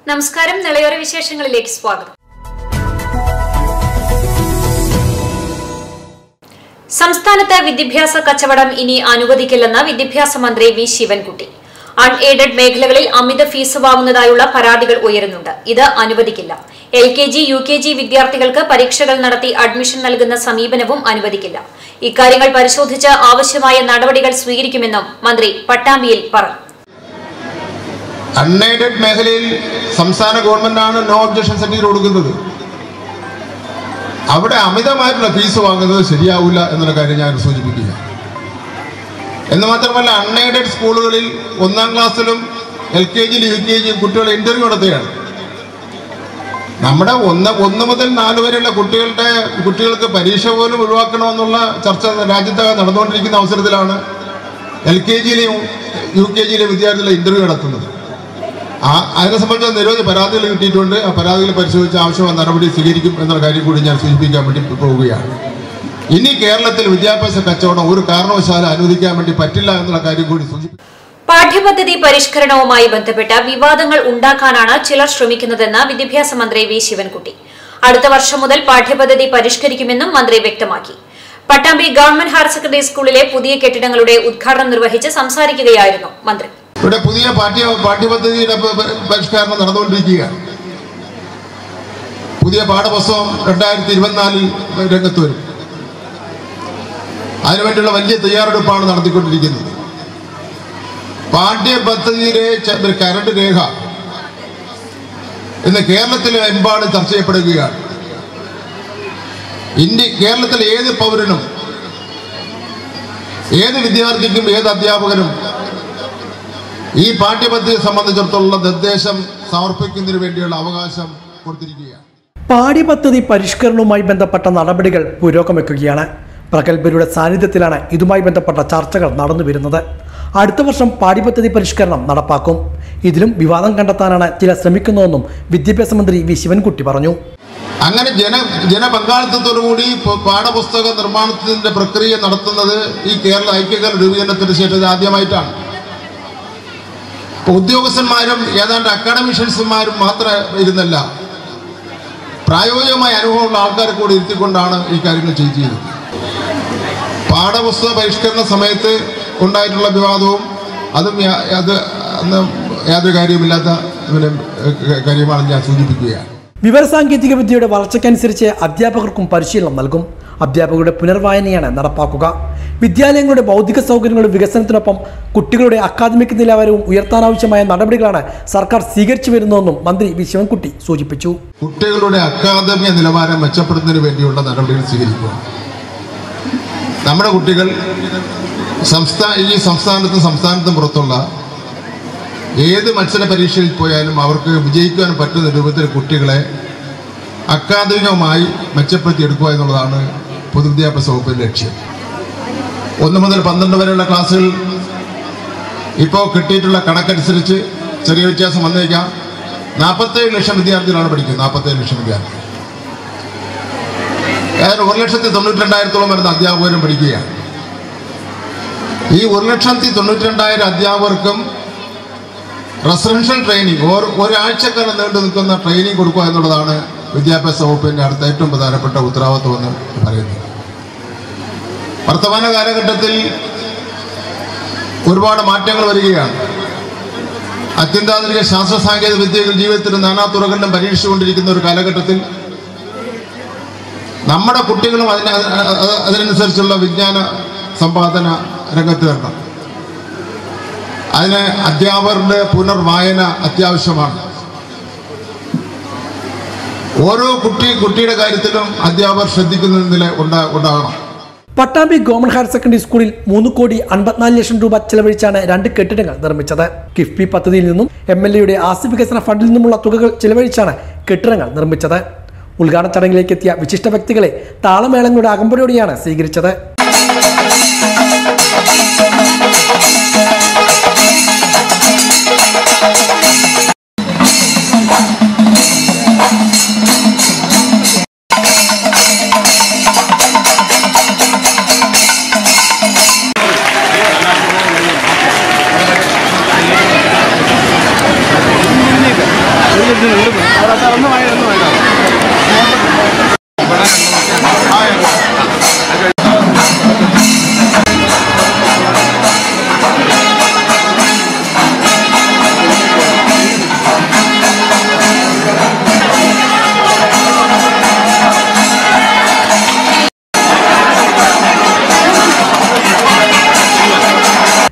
നമസ്കാരം നിളയോര വിശേഷങ്ങളിലേക്ക് സ്വാഗതം സംസ്ഥാനത്ത് വിദ്യാഭ്യാസ കച്ചവടം ഇനി അനുവദിക്കില്ലെന്ന് വിദ്യാഭ്യാസ മന്ത്രി വി ശിവൻകുട്ടി അൺ എയ്ഡഡ് മേഖലകളിൽ അമിത ഫീസ് വാങ്ങുന്നതായുള്ള പരാതികൾ ഉയരുന്നുണ്ട് ഇത് അനുവദിക്കില്ല L K G U K G വിദ്യാർത്ഥികൾക്ക് പരീക്ഷകൾ നടത്തി അഡ്മിഷൻ നൽകുന്ന സമീപനവും അനുവദിക്കില്ല ഇക്കാര്യങ്ങൾ പരിശോധിച്ച് ആവശ്യമായ നടപടികൾ സ്വീകരിക്കുമെന്നും മന്ത്രി പട്ടാമ്പിയിൽ പറഞ്ഞു അൺഎയ്ഡഡ് മേഖലയിൽ സംസ്ഥാന ഗവൺമെന്റാണ് നോ ഒബ്ജക്ഷൻ സർട്ടിഫിക്കറ്റ് കൊടുക്കുന്നത് അവിടെ അമിതമായിട്ടുള്ള ഫീസ് വാങ്ങുന്നത് ശരിയാവില്ല എന്നുള്ള കാര്യം ഞാൻ സൂചിപ്പിക്കുക എന്ന് മാത്രമല്ല അൺഎയ്ഡഡ് സ്കൂളുകളിൽ ഒന്നാം ക്ലാസ്സിലും എൽ കെ ജിയും യു കെ ജിയും കുട്ടികളെ ഇന്റർവ്യൂ നടത്തുകയാണ് നമ്മുടെ ഒന്ന് ഒന്ന് മുതൽ നാല് വരെയുള്ള കുട്ടികളുടെ കുട്ടികൾക്ക് പരീക്ഷ പോലും ഒഴിവാക്കണമെന്നുള്ള ചർച്ച രാജ്യത്ത് നടന്നുകൊണ്ടിരിക്കുന്ന അവസരത്തിലാണ് എൽ കെ ജിയിലെയും യു കെ ജിയിലെ വിദ്യാർത്ഥികളെ ഇന്റർവ്യൂ നടത്തുന്നത് ആ അതിനെ സംബന്ധിച്ച് നിരവധി പരാതികൾ കിട്ടിയിട്ടുണ്ട് ആ പരാതികൾ പരിശോധിച്ച് ആവശ്യമായ നടപടി സ്വീകരിക്കും എന്നുള്ള കാര്യം കൂടി ഞാൻ സൂചിപ്പിക്കാൻ വേണ്ടി പോവുകയാണ് ഇനി കേരളത്തിൽ വിദ്യാഭ്യാസ കച്ചവടം ഒരു കാരണവശാലും അനുവദിക്കാൻ വേണ്ടി പറ്റില്ല എന്നുള്ള കാര്യം കൂടി സൂചിപ്പിക്കും പാഠ്യപദ്ധതി പരിഷ്കരണവുമായി ബന്ധപ്പെട്ട് വിവാദങ്ങൾ ഉണ്ടാക്കാനാണ് ചിലർ ശ്രമിക്കുന്നതെന്ന് വിദ്യാഭ്യാസ മന്ത്രി വി ശിവൻകുട്ടി അടുത്ത വർഷം മുതൽ പാഠ്യപദ്ധതി പരിഷ്കരിക്കുമെന്നും മന്ത്രി വ്യക്തമാക്കി പട്ടാമ്പി ഗവൺമെന്റ് ഹയർ സെക്കൻഡറി സ്കൂളിലെ പുതിയ കെട്ടിടങ്ങളുടെ ഉദ്ഘാടനം നിർവഹിച്ച് സംസാരിക്കുകയായിരുന്നു മന്ത്രി ഇവിടെ പുതിയ പാഠ്യ പാഠ്യപദ്ധതിയുടെ പ- പ- പരിഷ്കരണം നടന്നുകൊണ്ടിരിക്കുകയാണ് പുതിയ പാഠപുസ്തകം രണ്ടായിരത്തി ഇരുപത്തിനാലിൽ രംഗത്ത് വരും അതിനുവേണ്ടിയുള്ള വലിയ തയ്യാറെടുപ്പാണ് നടത്തിക്കൊണ്ടിരിക്കുന്നത് പാഠ്യപദ്ധതിയിലെ ച- ഒരു കരട് രേഖ ഇന്ന് കേരളത്തിലെ എമ്പാട് ചർച്ച ചെയ്യപ്പെടുകയാണ് ഇന്ത്യ കേരളത്തിലെ ഏത് പൗരനും ഏത് വിദ്യാർത്ഥിക്കും ഏത് അധ്യാപകനും ഈ പാഠ്യപദ്ധതിയെ സംബന്ധിച്ചിടത്തോളം നിർദ്ദേശം സമർപ്പിക്കുന്നതിന് വേണ്ടിയുള്ള അവകാശം കൊടുത്തിരിക്കുകയാണ് പാഠ്യപദ്ധതി പരിഷ്കരണവുമായി ബന്ധപ്പെട്ട നടപടികൾ പുരോഗമിക്കുകയാണ് പ്രഗത്ഭരുടെ സാന്നിധ്യത്തിലാണ് ഇതുമായി ബന്ധപ്പെട്ട ചർച്ചകൾ നടന്നു വരുന്നത് അടുത്ത വർഷം പാഠ്യപദ്ധതി പരിഷ്കരണം നടപ്പാക്കും ഇതിലും വിവാദം കണ്ടെത്താനാണ് ചില ശ്രമിക്കുന്നതെന്നും വിദ്യാഭ്യാസ മന്ത്രി വി ശിവൻകുട്ടി പറഞ്ഞു അങ്ങനെ ജന ജനപങ്കാളിത്തത്തോടുകൂടി പ- പാഠപുസ്തക നിർമ്മാണത്തിന്റെ പ്രക്രിയ നടത്തുന്നത് ഈ കേരള ഐക്യകേരള രൂപീകരണത്തിന് ശേഷം ഇത് ആദ്യമായിട്ടാണ് ഇപ്പൊ ഉദ്യോഗസ്ഥന്മാരും ഏതാണ്ട് അക്കാഡമിഷ്യൻസുമാരും മാത്രം ഇരുന്നല്ല പ്രായോഗികമായ അനുഭവമുള്ള ആൾക്കാരെ കൂടി ഇരുത്തിക്കൊണ്ടാണ് ഈ കാര്യങ്ങൾ ചെയ്തത് പാഠപുസ്തക പരിഷ്കരണ സമയത്ത് ഉണ്ടായിട്ടുള്ള വിവാദവും അതും യാ- അത് അന്ന് യാതൊരു കാര്യവുമില്ലാത്ത പിന്നെ, ഏഹ്, കാര്യമാണ് ഞാൻ സൂചിപ്പിക്കുകയാണ് വിവരസാങ്കേതിക വിദ്യയുടെ വളർച്ചയ്ക്കനുസരിച്ച് അധ്യാപകർക്കും പരിശീലനം നൽകും അധ്യാപകരുടെ പുനർവായനയാണ് നടപ്പാക്കുക വിദ്യാലയങ്ങളുടെ ഭൗതിക സൗകര്യങ്ങളുടെ വികസനത്തിനൊപ്പം കുട്ടികളുടെ അക്കാദമിക് നിലവാരവും ഉയർത്താനാവശ്യമായ നടപടികളാണ് സർക്കാർ സ്വീകരിച്ചു വരുന്നതെന്നും മന്ത്രി വി ശിവൻകുട്ടി സൂചിപ്പിച്ചു കുട്ടികളുടെ അക്കാദമിക നിലവാരം മെച്ചപ്പെടുന്നതിന് വേണ്ടിയുള്ള നടപടികൾ സ്വീകരിക്കുക നമ്മുടെ കുട്ടികൾ സംസ്ഥാന ഈ സംസ്ഥാനത്തും സംസ്ഥാനത്തും പുറത്തുള്ള ഏത് മത്സര പരീക്ഷയിൽ പോയാലും അവർക്ക് വിജയിക്കുവാൻ പറ്റുന്ന രൂപത്തിൽ കുട്ടികളെ അക്കാദമികമായി മെച്ചപ്പെടുത്തിയെടുക്കുക എന്നുള്ളതാണ് പൊതുവിദ്യാഭ്യാസ വകുപ്പിന്റെ ലക്ഷ്യം ഒന്ന് മുതൽ പന്ത്രണ്ട് വരെയുള്ള ക്ലാസ്സുകൾ ഇപ്പോൾ കിട്ടിയിട്ടുള്ള കണക്കനുസരിച്ച് ചെറിയ വ്യത്യാസം വന്നേക്കാം നാൽപ്പത്തേഴ് ലക്ഷം വിദ്യാർത്ഥികളാണ് പഠിക്കുന്നത് നാൽപ്പത്തേഴ് ലക്ഷം വിദ്യാർത്ഥികൾ ഏതാണ്ട് ഒരു ലക്ഷത്തി തൊണ്ണൂറ്റി രണ്ടായിരത്തോളം വരുന്ന അധ്യാപകരും പഠിക്കുകയാണ് ഈ ഒരു ലക്ഷത്തി തൊണ്ണൂറ്റി രണ്ടായിരം അധ്യാപകർക്കും റെസിഡൻഷ്യൽ ട്രെയിനിങ് ഓർ- ഒരാഴ്ചക്കാലം നീണ്ടു നിൽക്കുന്ന ട്രെയിനിങ് കൊടുക്കുക എന്നുള്ളതാണ് വിദ്യാഭ്യാസ വകുപ്പിന്റെ അടുത്ത ഏറ്റവും പ്രധാനപ്പെട്ട ഉത്തരവാദിത്വം എന്ന് പറയുന്നത് വർത്തമാന കാലഘട്ടത്തിൽ ഒരുപാട് മാറ്റങ്ങൾ വരികയാണ് അത്യന്താധുനിക ശാസ്ത്ര സാങ്കേതിക വിദ്യകൾ ജീവിതത്തിന്റെ നാനാ തുറകളിലും പരീക്ഷിച്ചുകൊണ്ടിരിക്കുന്ന ഒരു കാലഘട്ടത്തിൽ നമ്മുടെ കുട്ടികളും അതിന് അത് അത് അതിനനുസരിച്ചുള്ള വിജ്ഞാന സമ്പാദന രംഗത്ത് വരണം അതിന് അധ്യാപകരുടെ പുനർവായന അത്യാവശ്യമാണ് ഓരോ കുട്ടി കുട്ടിയുടെ കാര്യത്തിലും അധ്യാപകർ ശ്രദ്ധിക്കുന്ന നില ഉണ്ടാ ഉണ്ടാകണം പട്ടാമ്പി ഗവൺമെന്റ് ഹയർ സെക്കൻഡറി സ്കൂളിൽ മൂന്ന് കോടി അൻപത്തിനാല് ലക്ഷം രൂപ ചെലവഴിച്ചാണ് രണ്ട് കെട്ടിടങ്ങൾ നിർമ്മിച്ചത് കിഫ്ബി പദ്ധതിയിൽ നിന്നും എം എൽ എയുടെ ആസ്തി വികസന ഫണ്ടിൽ നിന്നുമുള്ള തുകകൾ ചെലവഴിച്ചാണ് കെട്ടിടങ്ങൾ നിർമ്മിച്ചത് ഉദ്ഘാടന ചടങ്ങിലേക്ക് എത്തിയ വിശിഷ്ട വ്യക്തികളെ താളമേളങ്ങളുടെ അകമ്പടിയോടെയാണ് സ്വീകരിച്ചത് ഒരു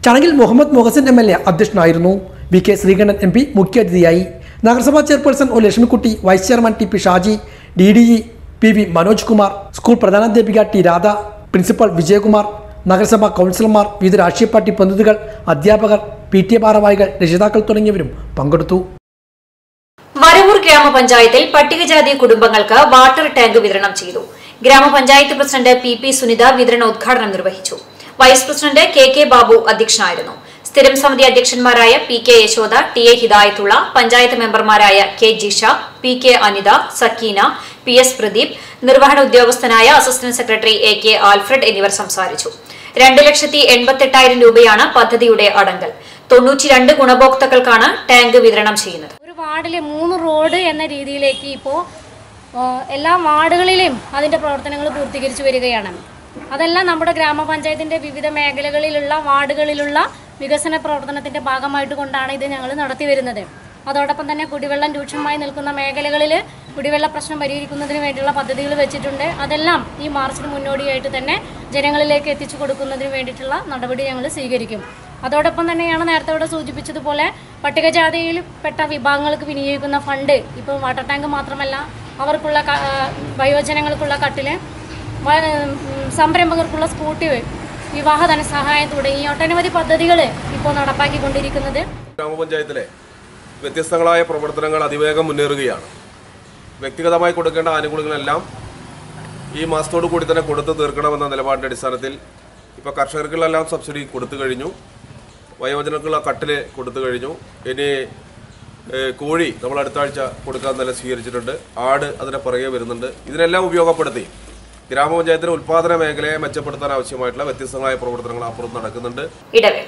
ചടങ്ങിൽ Muhammad Muhsin M L A അധ്യക്ഷനായിരുന്നു V K Sreekandan M P മുഖ്യാതിഥിയായി നഗരസഭാ chairperson O Lakshmikutty vice chairman T P Shaji D D E P V Manoj Kumar school പ്രധാനാധ്യാപിക ടി രാധ പ്രിൻസിപ്പൽ വിജയകുമാർ നഗരസഭാ കൗൺസിലർമാർ വിവിധ രാഷ്ട്രീയ പാർട്ടി പ്രതിനിധികൾ അധ്യാപകർ പി ടി എ ഭാരവാഹികൾ രക്ഷിതാക്കൾ തുടങ്ങിയവരും പങ്കെടുത്തു വരവൂർ ഗ്രാമപഞ്ചായത്തിൽ പട്ടികജാതി കുടുംബങ്ങൾക്ക് വാട്ടർ ടാങ്ക് വിതരണം ചെയ്തു ഗ്രാമപഞ്ചായത്ത് പ്രസിഡന്റ് പി പി സുനിത വിതരണോദ്ഘാടനം നിർവഹിച്ചു vice president K K Babu അധ്യക്ഷനായിരുന്നു സ്ഥിരം സമിതി അധ്യക്ഷന്മാരായ P K Yashoda T A Hidayathulla panchayat മെമ്പർമാരായ K Jisha P K Anitha Sakeena P S Pradeep നിർവഹണ ഉദ്യോഗസ്ഥനായ assistant secretary A K Alfred എന്നിവർ സംസാരിച്ചു രണ്ട് ലക്ഷത്തി എൺപത്തെട്ടായിരം രൂപയാണ് പദ്ധതിയുടെ അടങ്കൽ തൊണ്ണൂറ്റിരണ്ട് ഗുണഭോക്താക്കൾക്കാണ് ടാങ്ക് വിതരണം ചെയ്യുന്നത് ഒരു വാർഡിൽ മൂന്ന് റോഡ് എന്ന രീതിയിലേക്ക് ഇപ്പോൾ എല്ലാ വാർഡുകളിലും അതിൻ്റെ പ്രവർത്തനങ്ങൾ പൂർത്തീകരിച്ചു വരികയാണ് അതെല്ലാം നമ്മുടെ ഗ്രാമപഞ്ചായത്തിൻ്റെ വിവിധ മേഖലകളിലുള്ള വാർഡുകളിലുള്ള വികസന പ്രവർത്തനത്തിൻ്റെ ഭാഗമായിട്ട് കൊണ്ടാണ് ഇത് ഞങ്ങൾ നടത്തി വരുന്നത് അതോടൊപ്പം തന്നെ കുടിവെള്ളം രൂക്ഷമായി നിൽക്കുന്ന മേഖലകളിൽ കുടിവെള്ള പ്രശ്നം പരിഹരിക്കുന്നതിന് വേണ്ടിയുള്ള പദ്ധതികൾ വെച്ചിട്ടുണ്ട് അതെല്ലാം ഈ മാർച്ചിന് മുന്നോടിയായിട്ട് തന്നെ ജനങ്ങളിലേക്ക് എത്തിച്ചു കൊടുക്കുന്നതിന് വേണ്ടിയിട്ടുള്ള നടപടി ഞങ്ങൾ സ്വീകരിക്കും അതോടൊപ്പം തന്നെയാണ് നേരത്തെ ഇവിടെ സൂചിപ്പിച്ചതുപോലെ പട്ടികജാതിയിൽ പെട്ട വിഭാഗങ്ങൾക്ക് വിനിയോഗിക്കുന്ന ഫണ്ട് ഇപ്പോൾ വാട്ടർ ടാങ്ക് മാത്രമല്ല അവർക്കുള്ള ക- ആ, വയോജനങ്ങൾക്കുള്ള കട്ടില് വ- ഉം, സംരംഭകർക്കുള്ള സ്കൂട്ടി വിവാഹ ധനസഹായം തുടങ്ങി ഒട്ടനവധി പദ്ധതികൾ ഇപ്പോൾ നടപ്പാക്കിക്കൊണ്ടിരിക്കുന്നത് ഗ്രാമപഞ്ചായത്തിലെ വ്യത്യസ്തങ്ങളായ പ്രവർത്തനങ്ങൾ അതിവേഗം മുന്നേറുകയാണ് വ്യക്തിഗതമായി കൊടുക്കേണ്ട ആനുകൂല്യങ്ങളെല്ലാം ഈ മാസത്തോടു കൂടി തന്നെ കൊടുത്തു തീർക്കണമെന്ന നിലപാടിൻ്റെ അടിസ്ഥാനത്തിൽ ഇപ്പോൾ കർഷകർക്കെല്ലാം സബ്സിഡി കൊടുത്തു കഴിഞ്ഞു വയോജനക്കുള്ള കട്ടില് കൊടുത്തു കഴിഞ്ഞു ഇനി ഏഹ്, കോഴി നമ്മൾ അടുത്ത ആഴ്ച കൊടുക്കാൻ തന്നെ സ്വീകരിച്ചിട്ടുണ്ട് ആട് അതിനെ പുറകെ വരുന്നുണ്ട് ഇതിനെല്ലാം ഉപയോഗപ്പെടുത്തി ഗ്രാമപഞ്ചായത്തിൻ്റെ ഉൽപ്പാദന മേഖലയെ മെച്ചപ്പെടുത്താൻ ആവശ്യമായിട്ടുള്ള വ്യത്യസ്തങ്ങളായ പ്രവർത്തനങ്ങൾ അപ്പുറത്ത് നടക്കുന്നുണ്ട് ഇടവേള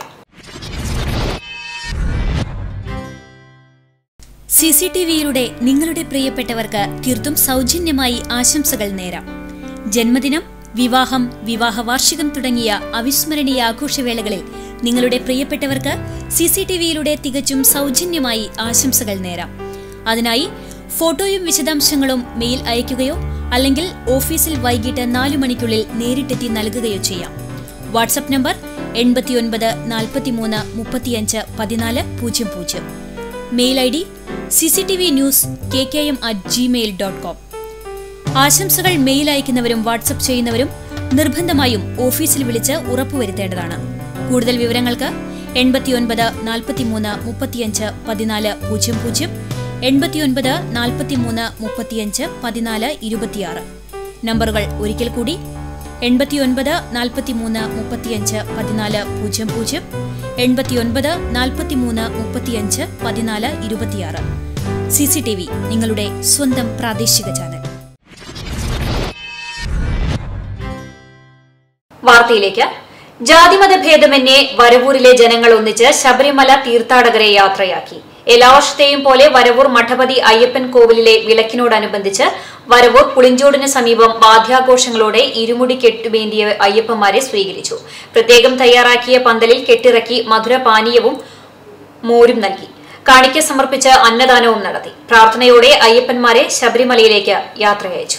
സി സി ടി വിയിലൂടെ നിങ്ങളുടെ പ്രിയപ്പെട്ടവർക്ക് തീർത്തും സൗജന്യമായി ആശംസകൾ നേരാം ജന്മദിനം വിവാഹം വിവാഹ വാർഷികം തുടങ്ങിയ അവിസ്മരണീയ ആഘോഷവേളകളിൽ നിങ്ങളുടെ പ്രിയപ്പെട്ടവർക്ക് സി സി ടി വിയിലൂടെ തികച്ചും സൗജന്യമായി ആശംസകൾ നേരാം അതിനായി ഫോട്ടോയും വിശദാംശങ്ങളും മെയിൽ അയയ്ക്കുകയോ അല്ലെങ്കിൽ ഓഫീസിൽ വൈകിട്ട് നാലു മണിക്കുള്ളിൽ നേരിട്ടെത്തി നൽകുകയോ ചെയ്യാം വാട്സപ്പ് നമ്പർ എൺപത്തിയൊൻപത് നാൽപ്പത്തിമൂന്ന് മുപ്പത്തിയഞ്ച് പതിനാല് പൂജ്യം പൂജ്യം mail I D C C T V news K K M at gmail dot com ആശംസകൾ മെയിൽ അയക്കുന്നവരും വാട്സപ്പ് ചെയ്യുന്നവരും നിർബന്ധമായും ഓഫീസിൽ വിളിച്ച് ഉറപ്പുവരുത്തേണ്ടതാണ് കൂടുതൽ വിവരങ്ങൾക്ക് എൺപത്തിയൊൻപത് നാൽപ്പത്തിമൂന്ന് മുപ്പത്തിയഞ്ച് പതിനാല് പൂജ്യം പൂജ്യം എൺപത്തിയൊൻപത് നാൽപ്പത്തിമൂന്ന് മുപ്പത്തിയഞ്ച് പതിനാല് ഇരുപത്തിയാറ് നമ്പറുകൾ ഒരിക്കൽ കൂടി എൺപത്തിയൊൻപത് നാൽപ്പത്തിമൂന്ന് മുപ്പത്തിയഞ്ച് പതിനാല് പൂജ്യം പൂജ്യം എൺപത്തിയൊൻപത് നാൽപ്പത്തിമൂന്ന് മുപ്പത്തിയഞ്ച് പതിനാല് ഇരുപത്തിയാറ് സി സി ടി വി നിങ്ങളുടെ സ്വന്തം പ്രാദേശിക ചാനൽ വാർത്തയിലേക്ക് ജാതിമത ഭേദമന്യേ വരവൂരിലെ ജനങ്ങൾ ഒന്നിച്ച് ശബരിമല തീർത്ഥാടകരെ യാത്രയാക്കി എല്ലാ വർഷത്തെയും പോലെ വരവൂർ മഠപതി അയ്യപ്പൻ കോവിലിലെ വിളക്കിനോടനുബന്ധിച്ച് വരവൂർ പുളിഞ്ചോടിന് സമീപം വാദ്യാഘോഷങ്ങളോടെ ഇരുമുടി കെട്ടുവേന്തിയ അയ്യപ്പന്മാരെ സ്വീകരിച്ചു പ്രത്യേകം തയ്യാറാക്കിയ പന്തലിൽ കെട്ടിറക്കി മധുരപാനീയവും മോരും നൽകി കാണിക്ക സമർപ്പിച്ച് അന്നദാനവും നടത്തി പ്രാർത്ഥനയോടെ അയ്യപ്പന്മാരെ ശബരിമലയിലേക്ക് യാത്രയച്ചു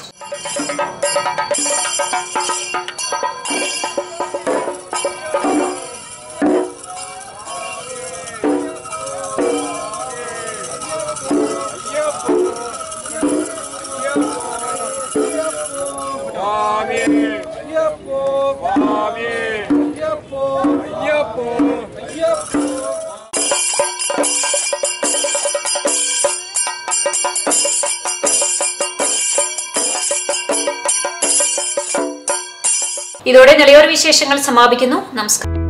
ഇതോടെ നിലയോർ വിശേഷങ്ങൾ സമാപിക്കുന്നു നമസ്കാരം